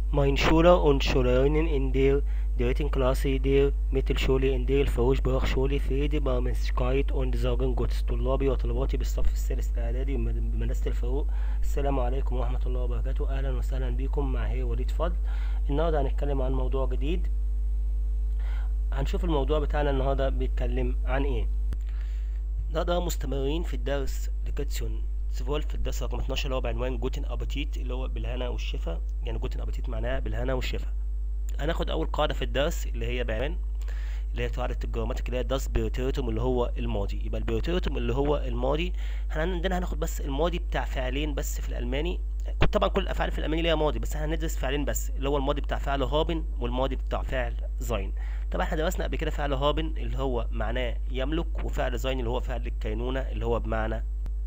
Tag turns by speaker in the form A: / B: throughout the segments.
A: Mein Schüler und Schülerinnen in der dritten Klasse der Mittelschule in der Fauschbach-Schule في برمجkeit und sagen Gutes طلابي وطلباتي بالصف الثالث الإعدادي بمدرسة الفاروق السلام عليكم ورحمة الله وبركاته أهلا وسهلا بكم مع هي وليد فضل النهاردة هنتكلم عن موضوع جديد هنشوف الموضوع بتاعنا النهاردة بيتكلم عن ايه النهاردة مستمرين في الدرس لكاتسيون سيفول في الدرس رقم 12 اللي هو بعنوان جوتن ابيتيت اللي هو بالهنا والشفا يعني جوتن ابيتيت معناها بالهنا والشفا هناخد اول قاعده في الدرس اللي هي بعنوان اللي هي قاعده الجراماتيك اللي هي داس بيرتيرتوم اللي هو الماضي يبقى البيرتيرتوم اللي هو الماضي احنا عندنا هناخد بس الماضي بتاع فعلين بس في الالماني طبعا كل الافعال في الالماني ليها ماضي بس احنا هندرس فعلين بس اللي هو الماضي بتاع فعل هابن والماضي بتاع فعل زاين طبعا احنا درسنا قبل كده فعل هابن اللي هو معناه يملك وفعل زاين اللي هو فعل الكينونه اللي هو بمعنى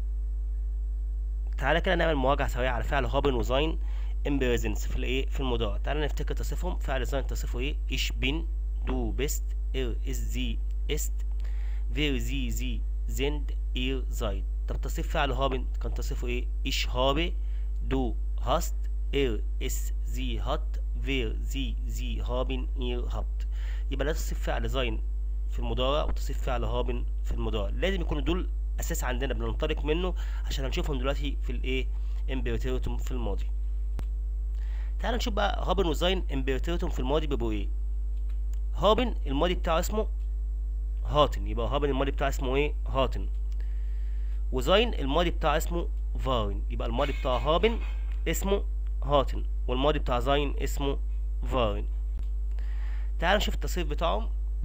A: تعالى كده نعمل مراجعه سريعه على فعل هابن وزاين امبريزنس في الايه في المضارع تعالى نفتكر تصريفهم فعل زاين تصريفه ايه ich bin du bist er ist sie ist wir sie sie sind ihr seid طب تصريف فعل هابن كان تصريفه ايه ich habe du hast er es sie hat wir sie sie haben ihr habt يبقى ده تصريف فعل زاين في المضارع وتصريف فعل هابن في المضارع لازم يكونوا دول اساس عندنا بننطلق منه عشان هنشوفهم دلوقتي في الايه امبيرتيرتوم في الماضي تعال نشوف بقى هابن وزاين امبيرتيرتوم في الماضي بيبقوا ايه هابن الماضي بتاعه اسمه هاتن يبقى هابن الماضي بتاعه اسمه ايه هاتن وزاين الماضي بتاعه اسمه فارن يبقى الماضي بتاع هابن اسمه هاتن والماضي بتاع زاين اسمه فارن تعال نشوف التصريف بتاعهم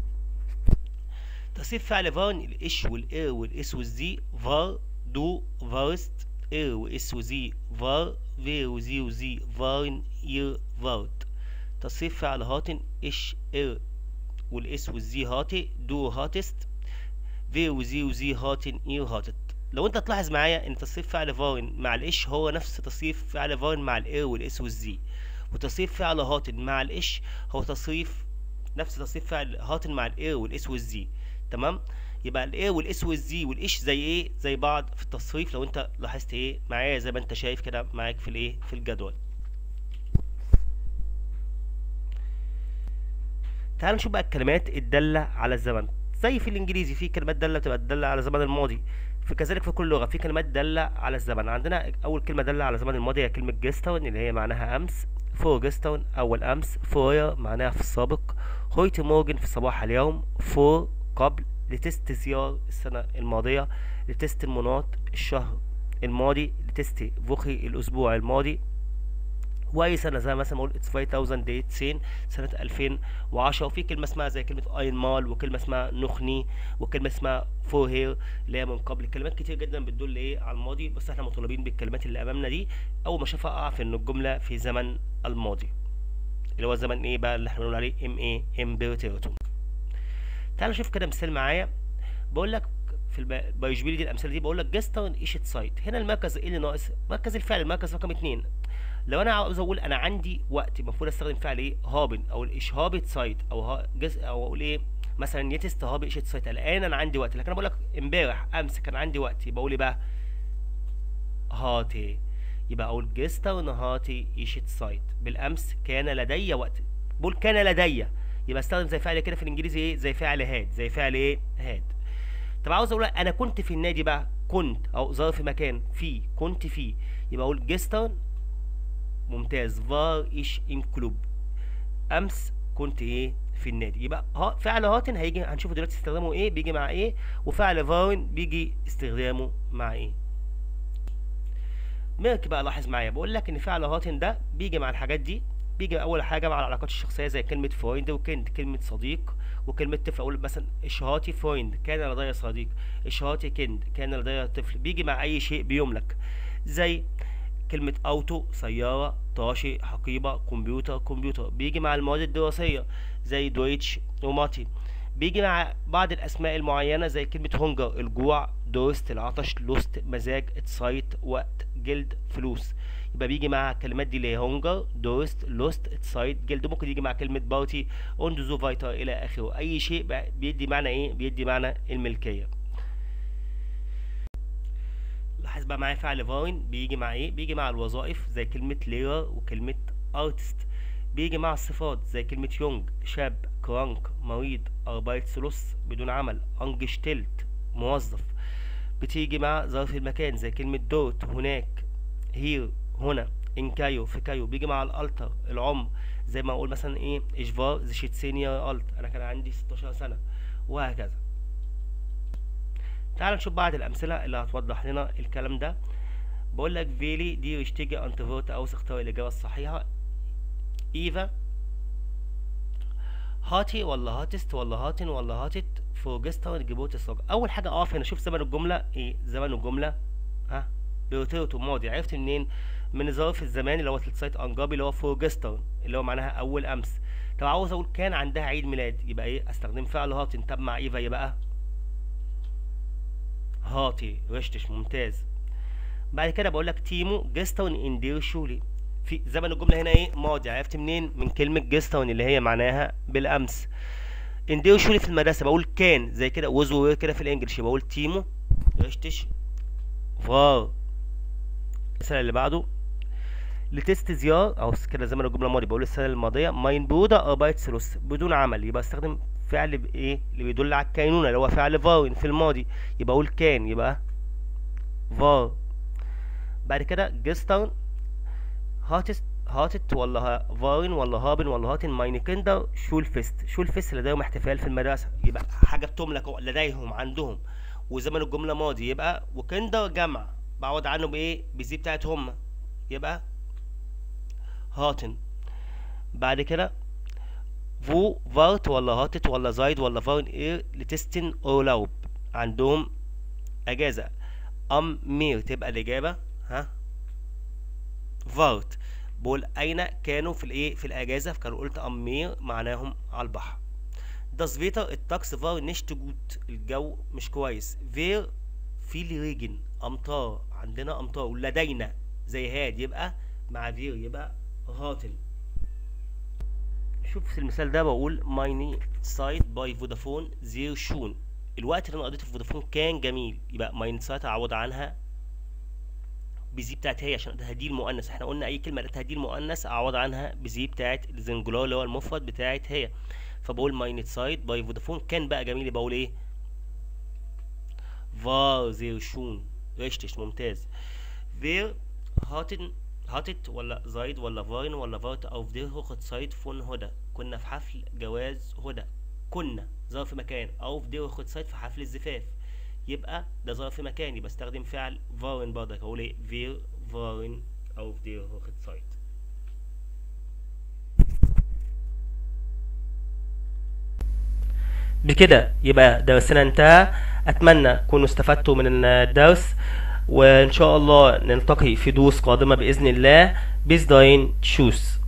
A: تصريف فعل فارن الاش والاير والاس والزي فار دو فارست اير واس وزي فار فير وزي وزي فارن ير فارت تصريف فعل هاتن اش اير والاس والزي هاتي دو هاتست فير وزي وزي هاتن ير هاتت لو انت تلاحظ معايا ان تصريف فعل فارن مع الاش هو نفس تصريف فعل فارن مع الاير والاس والزي وتصريف فعل هاتن مع الاش هو تصريف نفس تصريف فعل هاتن مع الاير والاس والزي تمام يبقى الايه والاس والزي والايش زي ايه زي بعض في التصريف لو انت لاحظت ايه معايا زي ما انت شايف كده معاك في الايه في الجدول تعال نشوف بقى الكلمات الدالة على الزمن زي في الانجليزي في كلمات دالة بتبقى دالة على الزمن الماضي في كذلك في كل لغة في كلمات دالة على الزمن عندنا اول كلمة دالة على الزمن الماضي هي كلمة جيستون اللي هي معناها امس فور جيستون اول امس فور معناها في السابق هويت مورجن في صباح اليوم فور قبل لتست زيار السنة الماضية لتست المناط الشهر الماضي لتست فوخي الأسبوع الماضي وأي سنة زي مثلا نقول اتس 2018 سنة 2010 وفي كلمة اسمها زي كلمة أين مال وكلمة اسمها نخني وكلمة اسمها فور هير اللي هي من قبل كلمات كتير جدا بتدل ايه على الماضي بس احنا مطالبين بالكلمات اللي أمامنا دي أول ما أشوفها أعرف إن الجملة في زمن الماضي اللي هو زمن ايه بقى اللي احنا بنقول عليه ام ايه امبيرتيرتوم تعال نشوف كده مثال معايا بقول لك في البايجبيلي دي الامثله دي بقول لك جستون ايشت سايت هنا المركز ايه اللي ناقص مركز الفعل المركز رقم اتنين لو انا عاوز اقول انا عندي وقت المفروض استخدم فعل ايه هابن او الاشهابت سايت او ها جز او اقول ايه مثلا يتست هاب ايشت سايت الان انا عندي وقت لكن انا بقول لك امبارح امس كان عندي وقت يبقى اقول ايه بقى هاتي يبقى اقول جستون هاتي ايشت سايت بالامس كان لدي وقت بقول كان لدي يبقى استخدم زي فعل كده في الانجليزي ايه زي فعل هاد زي فعل ايه هاد طب عاوز اقول انا كنت في النادي بقى كنت او ظرف مكان في كنت في يبقى اقول جيستون ممتاز فار ايش ام كلوب امس كنت ايه في النادي يبقى ها فعل هاتن هيجي هنشوفه دلوقتي استخدامه ايه بيجي مع ايه وفعل فارن بيجي استخدامه مع ايه ميرك بقى لاحظ معايا بقول لك ان فعل هاتن ده بيجي مع الحاجات دي بيجي اول حاجه مع العلاقات الشخصيه زي كلمه فويند وكند كلمه صديق وكلمه طفل اقول مثلا اشهاتي فويند كان لدي صديق اشهاتي كند كان لدي طفل بيجي مع اي شيء بيملك زي كلمة أوتو سيارة طاشي حقيبة كمبيوتر كمبيوتر بيجي مع المواد الدراسية زي دويتش وماتي بيجي مع بعض الأسماء المعينة زي كلمة هونجر الجوع دوست العطش لوست مزاج اتسايت وقت جلد فلوس يبقى بيجي مع الكلمات دي اللي هي هونجر دوست لوست اتسايت جلد ممكن يجي مع كلمة بارتي اوندزو فايتر إلى آخره أي شيء بيدي معنى إيه بيدي معنى الملكية لاحظ بقى معايا فعل فاين بيجي مع ايه بيجي مع الوظائف زي كلمة ليرر وكلمة artist بيجي مع الصفات زي كلمة يونج شاب كرانك مريض أربايتسلوس بدون عمل أنجشتلت موظف بتيجي مع ظرف المكان زي كلمة دوت هناك هير هنا ان كايو في كايو بيجي مع الالتر العمر زي ما اقول مثلا ايه اشفار زي سينيور الت انا كان عندي 16 سنة وهكذا تعال نشوف بعض الامثلة اللي هتوضح لنا الكلام ده بقول لك فيلي دي ريشتيجي انتفورت اوس اختار الاجابة الصحيحة ايفا هاتي ولا هاتست ولا هاتن ولا هاتت فوجستا جيبوت الصاج اول حاجه اقف هنا شوف زمن الجمله ايه زمن الجمله ها بيوتيرتو ماضي عرفت منين من ظرف الزمان اللي هو تلسايت انجابي اللي هو فوجستر اللي هو معناها اول امس طب عاوز اقول كان عندها عيد ميلاد يبقى ايه استخدم فعل هاتن طب مع ايفا يبقى هاتي رشتش ممتاز بعد كده بقول لك تيمو جستون اندير شولي في زمن الجمله هنا ايه ماضي عرفت منين من كلمه جستون اللي هي معناها بالامس اندير شولي في المدرسه بقول كان زي كده وز وير كده في الانجليش بقول تيمو رشتش فار السنه اللي بعده لتست زيار او كده زمن الجمله الماضي بقول السنه الماضيه ماين بودا اربايت سلوس بدون عمل يبقى استخدم فعل بايه اللي بيدل على الكينونه اللي هو فعل فارن في الماضي يبقى اقول كان يبقى فار بعد كده جستون هاتست هاتت ولا فارن ولا هابن ولا هاتن ماين كندر شول فيست شول فيست لديهم احتفال في المدرسه يبقى حاجه بتملك لديهم عندهم وزمن الجمله ماضي يبقى وكندر جمع بعوض عنه بايه بزي بتاعت هم يبقى هاتن بعد كده فو فارت ولا هاتت ولا زايد ولا فارن اير لتستن او لوب عندهم اجازه ام مير تبقى الاجابه ها فارت بقول اين كانوا في الايه في الاجازه فكانوا قلت ام مير معناهم على البحر das Wetter الطقس فار نشت جوت الجو مش كويس فير في ريجن امطار عندنا امطار ولدينا زي هاد يبقى مع فير يبقى هاتن شوف في المثال ده بقول مايني سايد باي فودافون زير شون الوقت اللي انا قضيته في فودافون كان جميل يبقى ماين سايت اعوض عنها بزي بتاعت هي عشان ده دي المؤنث احنا قلنا اي كلمه لقيتها دي المؤنث اعوض عنها بزي بتاعت الزنجولار اللي هو المفرد بتاعت هي فبقول ماينت سايد باي فودافون كان بقى جميل بقول ايه فار زير شون رشتش ممتاز فير هاتن هاتت ولا زايد ولا فاين ولا فارت او فدير هوخت سايد فون هدى كنا في حفل جواز هدى كنا ظرف مكان او فدير هوخت سايد في حفل الزفاف يبقى ده ظرف مكاني بستخدم فعل فارن برضك اقول ايه فير فارن او فدير هوخت سايد بكده يبقى درسنا انتهى اتمنى تكونوا استفدتوا من الدرس وان شاء الله نلتقي في دروس قادمة باذن الله بيز داين تشوس